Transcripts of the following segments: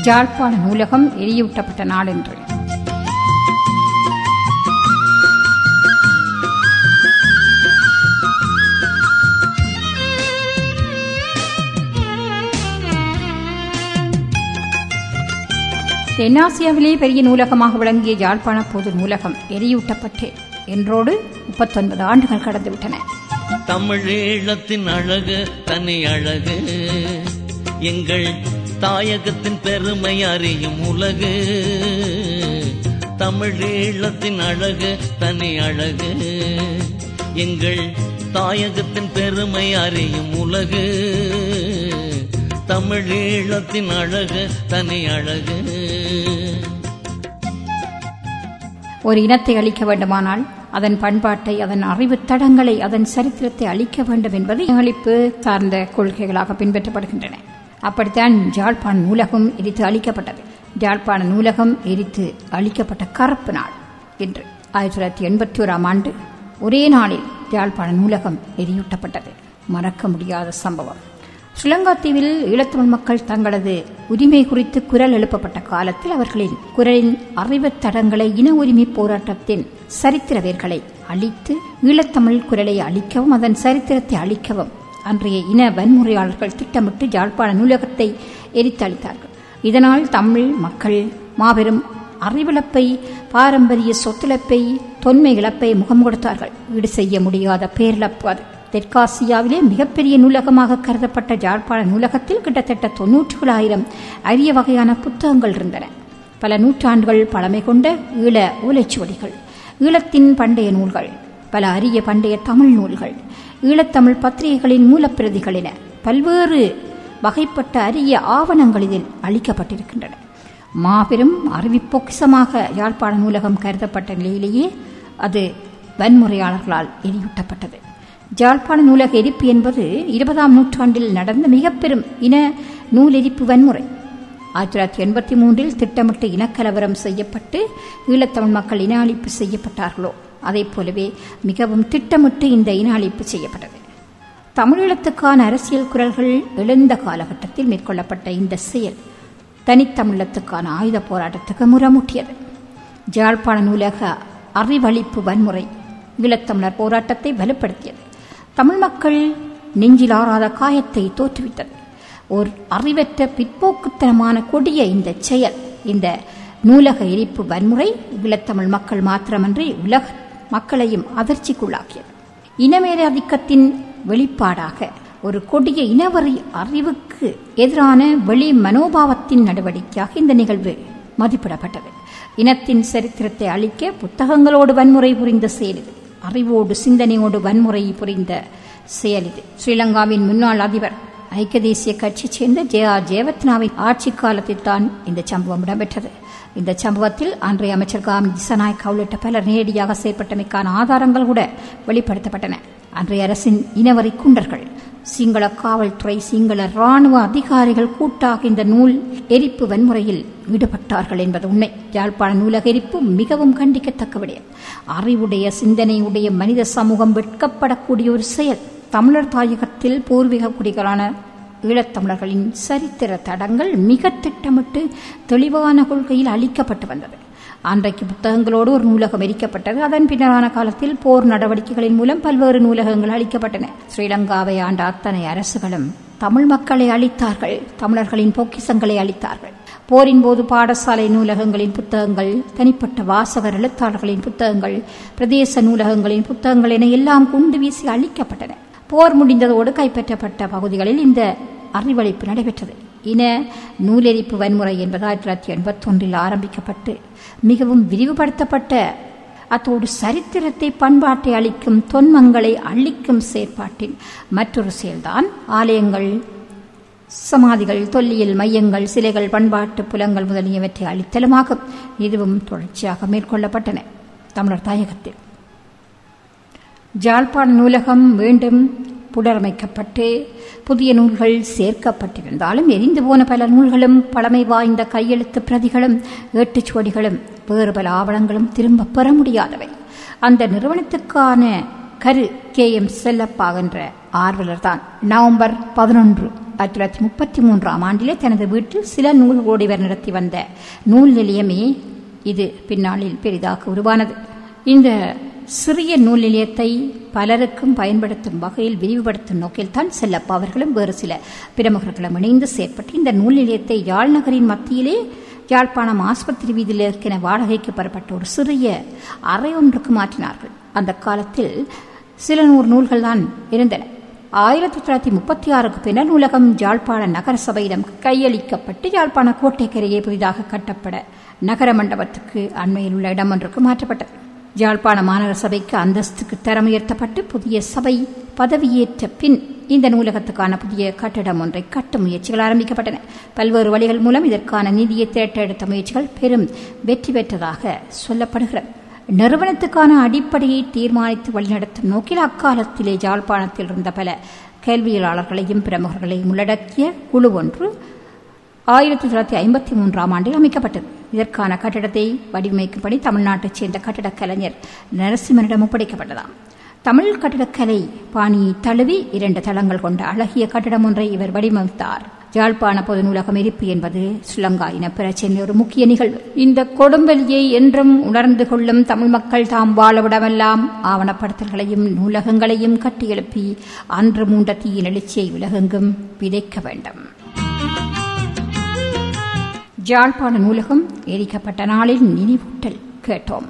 ஜாழ்ப்பாண நூலகம் எரியூட்டப்பட்ட நாடென்று தென்னாசியாவிலே பெரிய நூலகமாக விளங்கிய யாழ்ப்பாண பொது நூலகம் எரியூட்டப்பட்டு என்றோடு முப்பத்தொன்பது ஆண்டுகள் கடந்துவிட்டன தமிழீழத்தின் அழகு தனி அழகு எங்கள் தாயகத்தின் பெருமை அறியும் உலகு தமிழீழத்தின் அழகு தனி அழகு எங்கள் தாயகத்தின் பெருமை அறியும் உலகு தமிழீழத்தின் அழகு தனி அழகு ஒரு இனத்தை அழிக்க வேண்டுமானால் அதன் பண்பாட்டை அதன் அறிவுத் தடங்களை அதன் சரித்திரத்தை அழிக்க வேண்டும் என்பது அழிப்பு சார்ந்த கொள்கைகளாக பின்பற்றப்படுகின்றன அப்படித்தான் ஜாழ்ப்பாண நூலகம் எரித்து அழிக்கப்பட்டது ஜாழ்ப்பாண நூலகம் எரித்து அழிக்கப்பட்ட கருப்பு நாள் என்று ஆயிரத்தி தொள்ளாயிரத்தி எண்பத்தி ஓராம் ஆண்டு ஒரே நாளில் ஜாழ்ப்பாண நூலகம் எரியூட்டப்பட்டது மறக்க முடியாத சம்பவம் ஸ்ரீலங்கா தீவில் ஈழத்தமிழ் மக்கள் தங்களது உரிமை குறித்து குரல் எழுப்பப்பட்ட காலத்தில் அவர்களின் குரலின் அறிவுத் தடங்களை இன உரிமை போராட்டத்தின் சரித்திர வேர்களை அழித்து ஈழத்தமிழ் குரலை அழிக்கவும் அதன் சரித்திரத்தை அழிக்கவும் அன்றைய இன வன்முறையாளர்கள் திட்டமிட்டு ஜாழ்ப்பாண நூலகத்தை எரித்தளித்தார்கள் இதனால் தமிழ் மக்கள் மாபெரும் அறிவிழப்பை பாரம்பரிய சொத்திழப்பை தொன்மை இழப்பை முகம் கொடுத்தார்கள் ஈடு செய்ய முடியாத பேரிழப்பு அது தெற்காசியாவிலே மிகப்பெரிய நூலகமாக கருதப்பட்ட ஜாழ்ப்பாண நூலகத்தில் கிட்டத்தட்ட தொன்னூற்றுகளாயிரம் அரிய வகையான புத்தகங்கள் இருந்தன பல நூற்றாண்டுகள் பழமை கொண்ட ஈழ ஓலைச்சுவடிகள் ஈழத்தின் பண்டைய நூல்கள் பல அரிய பண்டைய தமிழ் நூல்கள் ஈழத்தமிழ் பத்திரிகைகளின் மூலப்பிரதிகள் என பல்வேறு வகைப்பட்ட அரிய ஆவணங்கள் இதில் அளிக்கப்பட்டிருக்கின்றன மாபெரும் அறிவிப்பொக்கிசமாக யாழ்ப்பாண நூலகம் கருதப்பட்ட நிலையிலேயே அது வன்முறையாளர்களால் எரியூட்டப்பட்டது ஜாழ்ப்பாண நூலக எரிப்பு என்பது இருபதாம் நூற்றாண்டில் நடந்த மிக பெரும் இன நூல் எரிப்பு வன்முறை ஆயிரத்தி தொள்ளாயிரத்தி எண்பத்தி மூன்றில் திட்டமிட்டு இனக்கலவரம் செய்யப்பட்டு ஈழத்தமிழ் மக்கள் இன அழிப்பு செய்யப்பட்டார்களோ அதே போலவே மிகவும் திட்டமிட்டு இந்த இன அழிப்பு செய்யப்பட்டது தமிழீழத்துக்கான அரசியல் குரல்கள் எழுந்த காலகட்டத்தில் மேற்கொள்ளப்பட்ட இந்த செயல் தனித்தமிழத்துக்கான ஆயுத போராட்டத்துக்கு முறமுட்டியது ஜாழ்ப்பாண நூலக அறிவழிப்பு வன்முறை ஈழத்தமிழர் போராட்டத்தை வலுப்படுத்தியது தமிழ் மக்கள் நெஞ்சில் ஆறாத காயத்தை தோற்றுவித்தது ஒரு அறிவற்ற பிற்போக்குத்தனமான கொடிய இந்த செயல் இந்த நூலக எரிப்பு வன்முறை ஈழத்தமிழ் மக்கள் மாத்திரமன்றி உலக மக்களையும் அதிர்ச்சிக்குள்ளாக்கியது இனமேலாதிக்கத்தின் வெளிப்பாடாக ஒரு கொடிய இனவரி அறிவுக்கு எதிரான வெளி மனோபாவத்தின் நடவடிக்கையாக இந்த நிகழ்வு மதிப்பிடப்பட்டது இனத்தின் சரித்திரத்தை அழிக்க புத்தகங்களோடு வன்முறை புரிந்த செயல் இது அறிவோடு சிந்தனையோடு வன்முறை புரிந்த செயல் இது ஸ்ரீலங்காவின் முன்னாள் அதிபர் ஐக்கிய தேசிய கட்சி சேர்ந்த ஜே ஆர் ஜெயவத்னாவின் ஆட்சி காலத்தில் தான் இந்த சம்பவம் இடம்பெற்றது இந்த சம்பவத்தில் அன்றைய அமைச்சர் காமி திசநாயக்கா உள்ளிட்ட பலர் நேரடியாக செயற்பட்டமைக்கான ஆதாரங்கள் கூட வெளிப்படுத்தப்பட்டன அன்றைய அரசின் இனவரி குண்டர்கள் சிங்கள காவல்துறை சிங்கள ராணுவ அதிகாரிகள் கூட்டாக இந்த நூல் எரிப்பு வன்முறையில் ஈடுபட்டார்கள் என்பது உண்மை யாழ்ப்பாண நூலக எரிப்பு மிகவும் கண்டிக்கத்தக்க விடயம் அறிவுடைய சிந்தனையுடைய மனித சமூகம் வெட்கப்படக்கூடிய ஒரு செயல் தமிழர் தாயகத்தில் பூர்வீக குடிகளான ஈழத்தமிழர்களின் சரித்திர தடங்கள் மிக திட்டமிட்டு தெளிவான கொள்கையில் அளிக்கப்பட்டு வந்தது அன்றைக்கு புத்தகங்களோடு ஒரு நூலகம் எரிக்கப்பட்டது அதன் பின்னரான காலத்தில் போர் நடவடிக்கைகளின் மூலம் பல்வேறு நூலகங்கள் அளிக்கப்பட்டன ஸ்ரீலங்காவை ஆண்ட அத்தனை அரசுகளும் தமிழ் மக்களை அளித்தார்கள் தமிழர்களின் பொக்கிசங்களை அளித்தார்கள் போரின் போது பாடசாலை நூலகங்களின் புத்தகங்கள் தனிப்பட்ட வாசகர் எழுத்தாளர்களின் புத்தகங்கள் பிரதேச நூலகங்களின் புத்தகங்கள் என எல்லாம் குண்டு வீசி அளிக்கப்பட்டன போர் முடிந்ததோடு கைப்பற்றப்பட்ட பகுதிகளில் இந்த அறிவழிப்பு நடைபெற்றது இன நூலெரிப்பு வன்முறை என்பது ஆயிரத்தி தொள்ளாயிரத்தி எண்பத்தொன்றில் ஆரம்பிக்கப்பட்டு மிகவும் விரிவுபடுத்தப்பட்ட அத்தோடு சரித்திரத்தை பண்பாட்டை அளிக்கும் தொன்மங்களை அழிக்கும் செயற்பாட்டின் மற்றொரு செயல்தான் ஆலயங்கள் சமாதிகள் தொல்லியல் மையங்கள் சிலைகள் பண்பாட்டு புலங்கள் முதலியவற்றை அளித்தலுமாகும் இதுவும் தொடர்ச்சியாக மேற்கொள்ளப்பட்டன தமிழர் தாயகத்தில் ஜாழ்ப்பாண நூலகம் மீண்டும் புனரமைக்கப்பட்டு புதிய நூல்கள் சேர்க்கப்பட்டிருந்தாலும் எரிந்து போன பல நூல்களும் பழமை வாய்ந்த கையெழுத்து பிரதிகளும் ஏட்டுச்சுவடிகளும் வேறு பல ஆவணங்களும் திரும்ப பெற முடியாதவை அந்த நிறுவனத்துக்கான கரு கே எம் செல்லப்பா என்ற ஆர்வலர் தான் நவம்பர் பதினொன்று ஆயிரத்தி தொள்ளாயிரத்தி முப்பத்தி மூன்றாம் ஆண்டிலே தனது வீட்டில் சில நூல்களோடு இவர் நடத்தி வந்த நூல் நிலையமே இது பின்னாளில் பெரிதாக உருவானது இந்த சிறிய நூல் நிலையத்தை பலருக்கும் பயன்படுத்தும் வகையில் விரிவுபடுத்தும் நோக்கில்தான் செல்லப்பா அவர்களும் வேறு சில பிரமுகர்களும் இணைந்து செயற்பட்டு இந்த நூல் நிலையத்தை யாழ் நகரின் மத்தியிலே யாழ்ப்பாணம் ஆஸ்பத்திரி வீதியில் இருக்கிற வாடகைக்கு பெறப்பட்ட ஒரு சிறிய அறை ஒன்றுக்கு மாற்றினார்கள் அந்த காலத்தில் சில நூறு நூல்கள் தான் இருந்தன ஆயிரத்தி தொள்ளாயிரத்தி முப்பத்தி ஆறுக்கு பின்னர் நூலகம் யாழ்ப்பாண நகர சபையிடம் கையளிக்கப்பட்டு யாழ்ப்பாண கோட்டைக்கரையே புதிதாக கட்டப்பட நகர மண்டபத்துக்கு அண்மையில் உள்ள இடம் ஒன்றுக்கு மாற்றப்பட்டது யாழ்ப்பாண மாநகர சபைக்கு அந்தஸ்துக்கு தரம் உயர்த்தப்பட்டு புதிய சபை பதவியேற்ற பின் இந்த நூலகத்துக்கான புதிய கட்டடம் ஒன்றை கட்டும் முயற்சிகள் ஆரம்பிக்கப்பட்டன பல்வேறு வழிகள் மூலம் இதற்கான நிதியை திரட்ட எடுத்த முயற்சிகள் பெரும் வெற்றி பெற்றதாக சொல்லப்படுகிறது நிறுவனத்துக்கான அடிப்படையை தீர்மானித்து வழிநடத்தும் நோக்கில் அக்காலத்திலே யாழ்ப்பாணத்தில் இருந்த பல கேள்வியலாளர்களையும் பிரமுகர்களையும் உள்ளடக்கிய குழு ஒன்று ஆயிரத்தி தொள்ளாயிரத்தி ஐம்பத்தி மூன்றாம் ஆண்டில் அமைக்கப்பட்டது இதற்கான கட்டடத்தை வடிவமைக்கும்படி தமிழ்நாட்டைச் சேர்ந்த கட்டடக் கலைஞர் நரசிம்மனிடம் ஒப்படைக்கப்பட்டதாம் தமிழ் கட்டடக்கலை பாணியை தழுவி இரண்டு தளங்கள் கொண்ட அழகிய கட்டடம் ஒன்றை இவர் வடிவமைத்தார் யாழ்ப்பாண பொது நூலகம் இருப்பு என்பது ஸ்ரீலங்கா இன பிரச்சனை ஒரு முக்கிய நிகழ்வு இந்த கொடும்பலியை என்றும் உணர்ந்து கொள்ளும் தமிழ் மக்கள் தாம் வாழவிடமெல்லாம் ஆவணப்படுத்தல்களையும் நூலகங்களையும் கட்டியெழுப்பி அன்று மூண்ட தீயின் எழுச்சியை உலகெங்கும் விதைக்க வேண்டும் யாழ்ப்பாண நூலகம் எரிக்கப்பட்ட நாளில் நினைவூட்டல் கேட்டோம்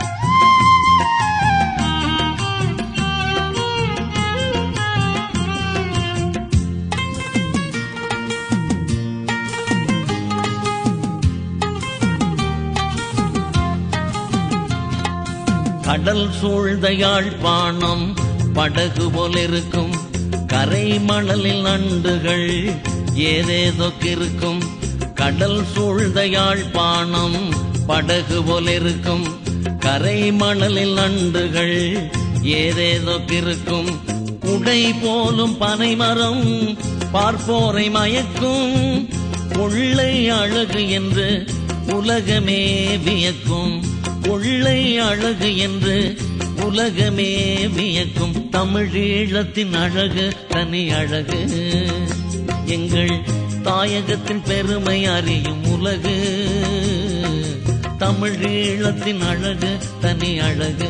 கடல் சூழ்ந்த யாழ்ப்பாணம் படகு போல் இருக்கும் கரை மணலில் நண்டுகள் ஏதேதோ இருக்கும் கடல் சூழ்ந்த யாழ்ப்பாணம் படகு போல் இருக்கும் கரை மணலில் நண்டுகள் ஏதேதோ இருக்கும் குடை போலும் பனைமரம் பார்ப்போரை மயக்கும் கொள்ளை அழகு என்று உலகமே வியக்கும் கொள்ளை அழகு என்று உலகமே வியக்கும் தமிழீழத்தின் அழகு தனி அழகு எங்கள் தாயகத்தின் பெருமை அறியும் உலகு தமிழீழத்தின் அழகு தனி அழகு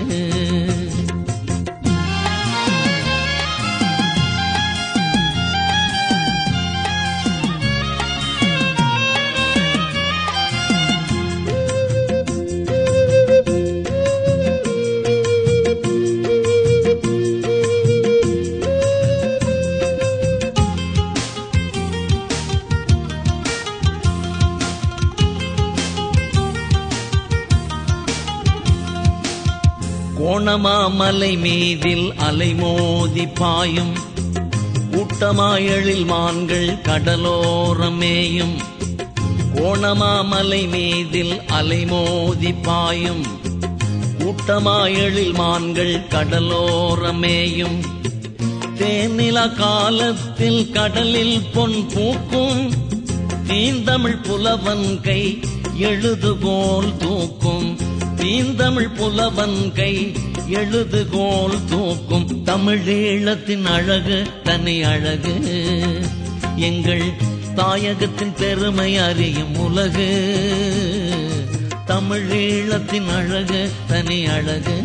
கோணமாமலை மீதில் அலைமோதி பாயும் கூட்டமாயழில் மான்கள் கடலோரமேயும் கோணமாமலை மீதில் அலைமோதி பாயும் கூட்டமாயழில் மான்கள் கடலோரமேயும் தேனில காலத்தில் கடலில் பொன் பூக்கும் தீந்தமிழ் புலவன் கை எழுதுகோல் தூக்கும் தீந்தமிழ் புலவன் கை எழுதுகோல் தூக்கும் தமிழீழத்தின் அழகு தனி அழகு எங்கள் தாயகத்தின் பெருமை அறியும் உலகு தமிழீழத்தின் அழகு தனி அழகு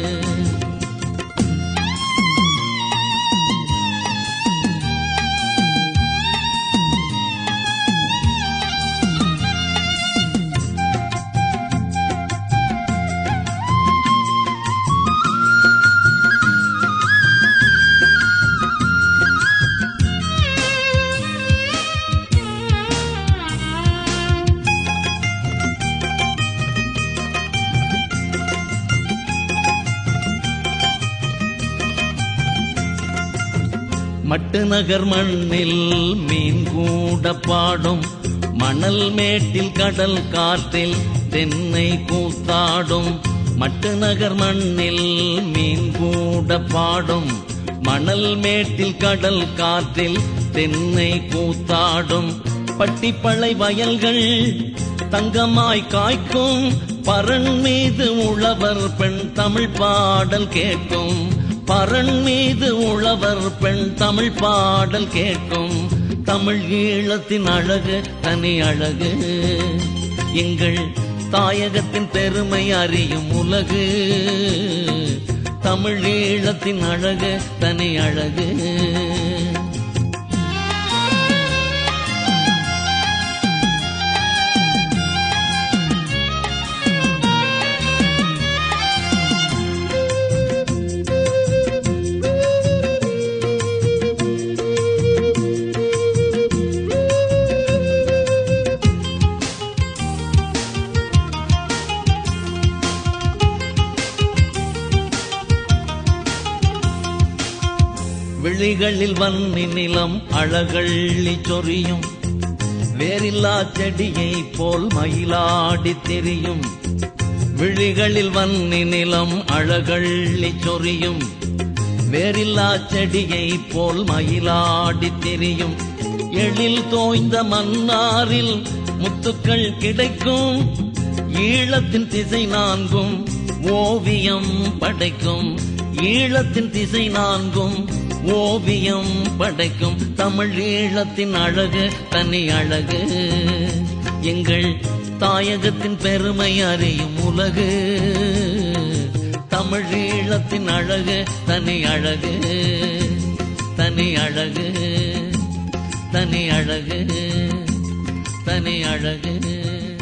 மட்டு நகர் மண்ணில் மீன் கூட பாடும் மணல் மேட்டில் கடல் காற்றில் தென்னை கூத்தாடும் மட்டு நகர் மண்ணில் மீன் கூட பாடும் மணல் மேட்டில் கடல் காற்றில் தென்னை கூத்தாடும் பட்டிப்பளை வயல்கள் தங்கமாய் காய்க்கும் பரண் மீது உழவர் பெண் தமிழ் பாடல் கேட்கும் பரண் மீது உழவர் பெண் தமிழ் பாடல் கேட்கும் தமிழ் ஈழத்தின் அழகு தனி அழகு எங்கள் தாயகத்தின் பெருமை அறியும் உலகு தமிழ் ஈழத்தின் அழகு தனி அழகு விழிகளில் வன்னி நிலம் அழகள்ளி சொரியும் வேறில்லா செடியை போல் மயிலாடி திரியும் விழிகளில் வன்னி நிலம் அழகள்ளி சொரியும் வேறில்லா செடியை போல் மயிலாடி திரியும் எழில் தோய்ந்த மன்னாரில் முத்துக்கள் கிடைக்கும் ஈழத்தின் திசை நான்கும் ஓவியம் படைக்கும் ஈழத்தின் திசை நான்கும் ஓவியம் படைக்கும் தமிழ் ஈழத்தின் அழகு தனி அழகு எங்கள் தாயகத்தின் பெருமை அறியும் உலகு தமிழ் ஈழத்தின் அழகு தனி அழகு தனி அழகு தனி அழகு தனி அழகு